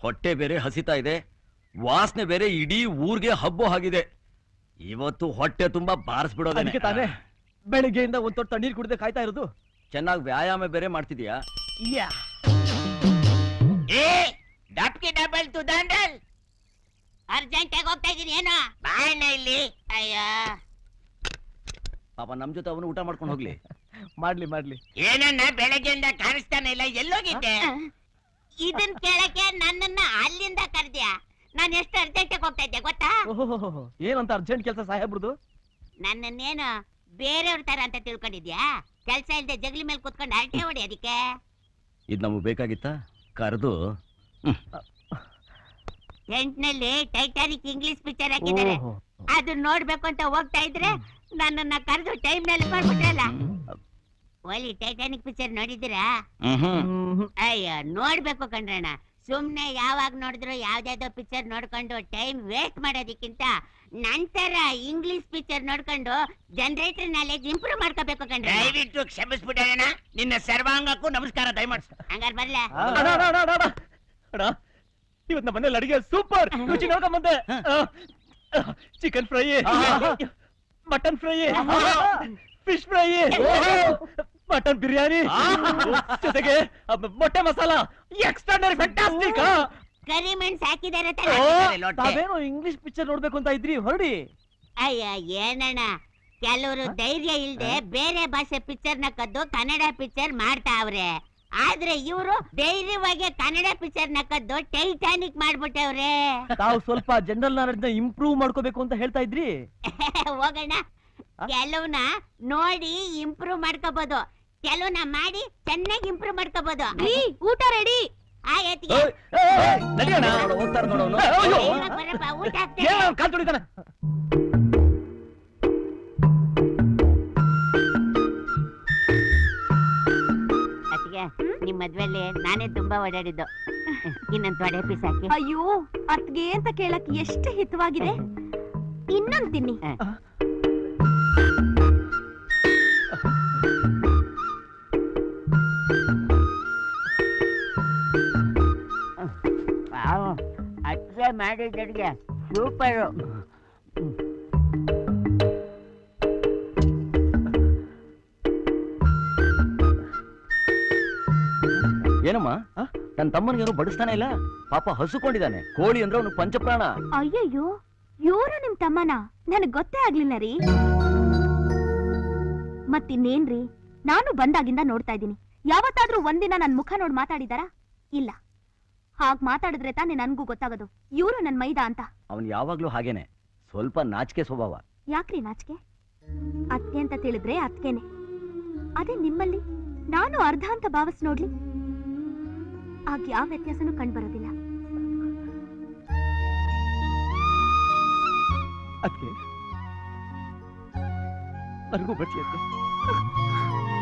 ಹೊಟ್ಟೆ ಬೇರೆ ಹಸಿತಾ ಇದೆ ವಾಸನೆ ಬೇರೆ ಇಡೀ ಊರ್ಗೆ ಹಬ್ಬ ಆಗಿದೆ ಇವತ್ತು ಹೊಟ್ಟೆ ತುಂಬಾ ಬಾರಿಸ್ಬಿಡೋದೇ ಅದಕ್ಕೆ ತಾನೇ ಬೆಳಿಗ್ಗೆಯಿಂದ ಒಂದ್ ತೊಟ್ಟು ತಣ್ಣೀರ್ ಕುಡ್ದೆ ಕಾಯ್ತಾ ಇರೋದು ಚೆನ್ನಾಗಿ ವ್ಯಾಯಾಮ ಬೇರೆ ಮಾಡ್ತಿದ್ಯಾ ಯಾ ಏ ಡಬ್ಕಿ ಡಬಲ್ ತು ದಂಡಲ್ ಅರ್ಜೆಂಟ್ ಆಗಿ ಹೋಗ್ತಾ ಇದೀನಿ ಏನೋ ಬಾಯಣ್ಣ ಇಲ್ಲಿ ಅಯ್ಯ ಪಾಪ ನಮ್ ಜೊತೆ ಅವನು ಊಟ ಮಾಡ್ಕೊಂಡು ಹೋಗ್ಲಿ ಮಾಡ್ಲಿ ಮಾಡ್ಲಿ ಏನಣ್ಣ ಬೆಳಗ್ಗೆಯಿಂದ ಕಾಣಿಸ್ತಾನೆ ಇಲ್ಲ ಎಲ್ಲೋಗಿದ್ದೆ ಇದನ್ ಕೇಳಕ್ಕೆ ನನ್ನನ್ನ ಅಲ್ಲಿಂದ ಕರ್ದ್ಯಾ ನಾನು ಎಷ್ಟು ಅರ್ಜೆಂಟ್ ಆಗಿ ಹೋಗ್ತಾ ಇದ್ದೆ ಗೊತ್ತಾ ಓಹೋ ಏನಂತ ಅರ್ಜೆಂಟ್ ಕೆಲಸ ಸಾಹೇಬ್ರದು ನನ್ನನ್ನೇನು ಬೇರೆಯವ್ರ ತರ ಅಂತ ತಿಳ್ಕೊಂಡಿದ್ಯಾ ಕೆಲ್ಸ ಇಲ್ದೆ ಜಗಲಿ ಮೇಲೆ ಕುತ್ಕೊಂಡು ಅರಟೆ ಹೊಡಿ ಅದಕ್ಕೆ ಇದ್ ನಮಗ್ ಬೇಕಾಗಿತ್ತಾ ಕರೆದು ಎಂಟ್ನಲ್ಲಿ ಟೈಟಾನಿಕ್ ಇಂಗ್ಲಿಷ್ ಪಿಕ್ಚರ್ ಹಾಕಿದ್ದಾರೆ ಅದು ನೋಡ್ಬೇಕು ಅಂತ ಹೋಗ್ತಾ ಇದ್ರೆ ನನ್ನನ್ನ ಕರೆದು ಟೈಮ್ ನಲ್ಲಿ ಮಾಡ್ಬಿಟ್ರಲ್ಲ ಒಲಿ ಟೈಟಾನಿಕ್ ಪಿಕ್ಚರ್ ನೋಡಿದ್ದೀರಾ ಅಯ್ಯ ನೋಡ್ಬೇಕು ಕಣ್ರಣ್ಣ ಸುಮ್ನೆ ಯಾವಾಗ ನೋಡಿದ್ರು ಯಾವ್ದಾವ್ದೋ ಪಿಕ್ಚರ್ ನೋಡ್ಕೊಂಡು ಟೈಮ್ ವೇಸ್ಟ್ ಮಾಡೋದಕ್ಕಿಂತ ನಂತರ ಇಂಗ್ಲಿಷ್ ಪಿಕ್ಚರ್ ನೋಡ್ಕೊಂಡು ಜನರೇಟರ್ ನಾಲೆಜ್ ಇಂಪ್ರೂವ್ ಮಾಡ್ಕೋಬೇಕು ಕಣ್ರ ದಯವಿಟ್ಟು ಕ್ಷಮಿಸ್ಬಿಟ್ಟಣ್ಣ ನಿನ್ನ ಸರ್ವಾಂಗಕ್ಕೂ ನಮಸ್ಕಾರ ದಯಮಾಡ್ಸ ಹಂಗಾರ್ ಬರ್ಲ ಇವತ್ ನಮ್ಮ ಮನೇಲಿ ಅಡಿಗೆ ಸೂಪರ್ ರುಚಿ ನೋಡ್ಕೊಂಡ್ ಬಂದೆ chicken fry mutton fry fish fry mutton biryani ಜೊತೆಗೆ ಅಬ್ಬ- ಮೊಟ್ಟೆ ಮಸಾಲ ಎಕ್ಸ್ಟ್ರಾಡನರಿ ಫ್ಯಾಂಟಾಸ್ಟಿಕ್ ಕರಿ ಮೆಣಸ್ ಹಾಕಿದಾರೆ ತಾನೆ? ತಾವೇನೋ ಇಂಗ್ಲಿಷ್ ಪಿಕ್ಚರ್ ನೋಡ್ಬೇಕು ಅಂತ ಇದ್ರಿ ಹೊರಡಿ ಅಯ್ಯ ಏನಣ್ಣ ಕೆಲವರು ಧೈರ್ಯ ಇಲ್ದೆ ಬೇರೆ ಭಾಷೆ ಪಿಕ್ಚರ್ ನ ಕದ್ದು ಕನ್ನಡ ಪಿಕ್ಚರ್ ಮಾಡ್ತಾವ್ರೆ ಆದ್ರೆ ಇವರು ಧೈರ್ಯವಾಗಿ ಕನ್ನಡ ಪಿಕ್ಚರ್ ನ ಕದ್ದು ಟೈಟಾನಿಕ್ ಮಾಡ್ಬಿಟ್ಟವ್ರೆ ತಾವು ಸ್ವಲ್ಪ ಜನರಲ್ ನಾಲೆಡ್ಜ್ ನ ಇಂಪ್ರೂವ್ ಮಾಡ್ಕೋಬೇಕು ಅಂತ ಹೇಳ್ತಾ ಇದ್ರಿ ಹೋಗೋಣ ಕೆಲವ್ನ ನೋಡಿ ಇಂಪ್ರೂವ್ ಮಾಡ್ಕೋಬಹುದು ಕೆಲವ್ನ ಮಾಡಿ ಚೆನ್ನಾಗಿ ಇಂಪ್ರೂವ್ ಮಾಡ್ಕೋಬಹುದು ಊಟ ರೆಡಿ ಆಯ್ತಿಗೆ ನಡಿಯೋಣ ಹೋಗ್ತಾರೆ ನೋಡೋನು ಬರಪ್ಪ ಊಟ ಏನೋ ಹಾಕ್ತೇನೆ ಕಾಲ್ ತುಳಿತಾನೆ ಅತ್ತಿಗೆ ನಿಮ್ ಮದ್ವೆಲಿ ನಾನೇ ತುಂಬಾ ಓಡಾಡಿದ್ದು ಇನ್ನೊಂದ್ ತೊಡೆ ಪೀಸ್ ಹಾಕಿ ಅಯ್ಯೋ ಅತ್ಗೆ ಅಂತ ಕೇಳಕ್ ಎಷ್ಟು ಹಿತವಾಗಿದೆ ಇನ್ನೊಂದ್ ತಿನ್ನಿ ಅತ್ತೆ ಮಾಡಿದ್ದರಿಗೆ ಸೂಪರು ಏನಮ್ಮ ನನ್ನ ತಮ್ಮನಿಗೇನು ಬಡಿಸ್ತಾನೆ ಇಲ್ಲ ಪಾಪ ಹಸುಕೊಂಡಿದ್ದಾನೆ ಕೋಳಿ ಅಂದ್ರೆ ಅವನು ಪಂಚಪ್ರಾಣ ಅಯ್ಯಯ್ಯೋ ಇವ್ರು ನಿಮ್ ತಮ್ಮನ ನನಗ್ ಗೊತ್ತೇ ಆಗ್ಲಿಲ್ಲ ರೀ ಮತ್ತಿನ್ನೇನ್ರಿ ನಾನು ಬಂದಾಗಿಂದ ನೋಡ್ತಾ ಇದ್ದೀನಿ ಯಾವತ್ತಾದ್ರೂ ಒಂದಿನ ನನ್ ಮುಖ ನೋಡ್ ಮಾತಾಡಿದಾರಾ ಇಲ್ಲ ಹಾಗ್ ಮಾತಾಡಿದ್ರೆ ತಾನೇ ನನ್ಗೂ ಗೊತ್ತಾಗೋದು ಇವ್ರು ನನ್ ಮೈದ ಅಂತ ಅವನು ಯಾವಾಗ್ಲೂ ಹಾಗೇನೆ ಸ್ವಲ್ಪ ನಾಚಿಕೆ ಸ್ವಭಾವ ಯಾಕ್ರಿ ನಾಚಿಕೆ ಅತ್ಗೆ ಅಂತ ತಿಳಿದ್ರೆ ಅತ್ಗೆನೆ ಅದೇ ನಿಮ್ಮಲ್ಲಿ ನಾನು ಅರ್ಧ ಅಂತ ಭಾವಿಸ್ ನೋಡ್ಲಿ ಆಗ ಯಾವ ವ್ಯತ್ಯಾಸನೂ ಕಂಡ್ಬರೋದಿಲ್ಲ ಅದಕ್ಕೆ ನನಗೂ ಬಡ್ಸಿ ಅತ್ತೆ